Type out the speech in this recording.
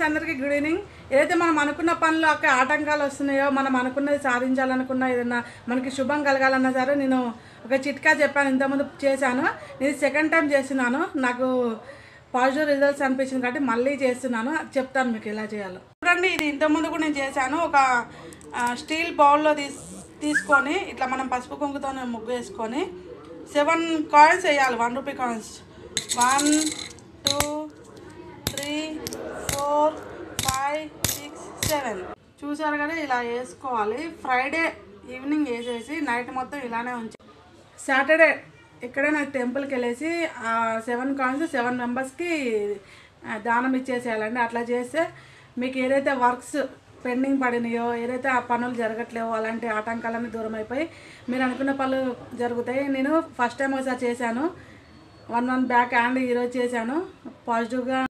అందరికీ good evening ఏదైతే మనం అనుకున్న పనులు అక్కడ ఆటంకాలు వస్తున్నాయో మనం అనుకున్నది సాధించాలనుకున్న ఏదైనా మనకి శుభం కలగాలన్నా సరే నేను ఒక చిట్కా చెప్పాను ఇంతకుముందు చేశాను నేను సెకండ్ టైం చేస్తున్నాను నాకు పాజిటివ్ రిజల్ట్స్ అనిపించింది కాబట్టి మళ్ళీ చేస్తున్నాను అది చెప్తాను మీకు ఎలా చేయాలో చూడండి ఇది ఇంతకుముందు కూడా నేను చేశాను ఒక ఆ, స్టీల్ బౌల్లో తీస్ తీసుకొని ఇట్లా మనం పసుపు కుంకుతో ముగ్గు వేసుకొని సెవెన్ కాయిన్స్ వేయాలి one rupee coins one two three four five six seven చూసారు కదా ఇలా వేసుకోవాలి ఫ్రైడే ఈవినింగ్ వేసేసి నైట్ మొత్తం ఇలానే ఉంచి సాటర్డే ఇక్కడే నాకు టెంపుల్కి వెళ్ళేసి ఆ సెవెన్ కాయిన్స్ సెవెన్ మెంబర్స్కి దానం ఇచ్చేసేయాలండి అట్లా చేస్తే మీకు ఏదైతే వర్క్స్ పెండింగ్ పడినాయో ఏదైతే ఆ పనులు జరగట్లేవో అలాంటి ఆటంకాలన్నీ దూరం అయిపోయి మీరు అనుకున్న పనులు జరుగుతాయి నేను ఫస్ట్ టైం ఒకసారి చేశాను వన్ మంత్ బ్యాక్ అండ్ ఈరోజు చేశాను పాజిటివ్గా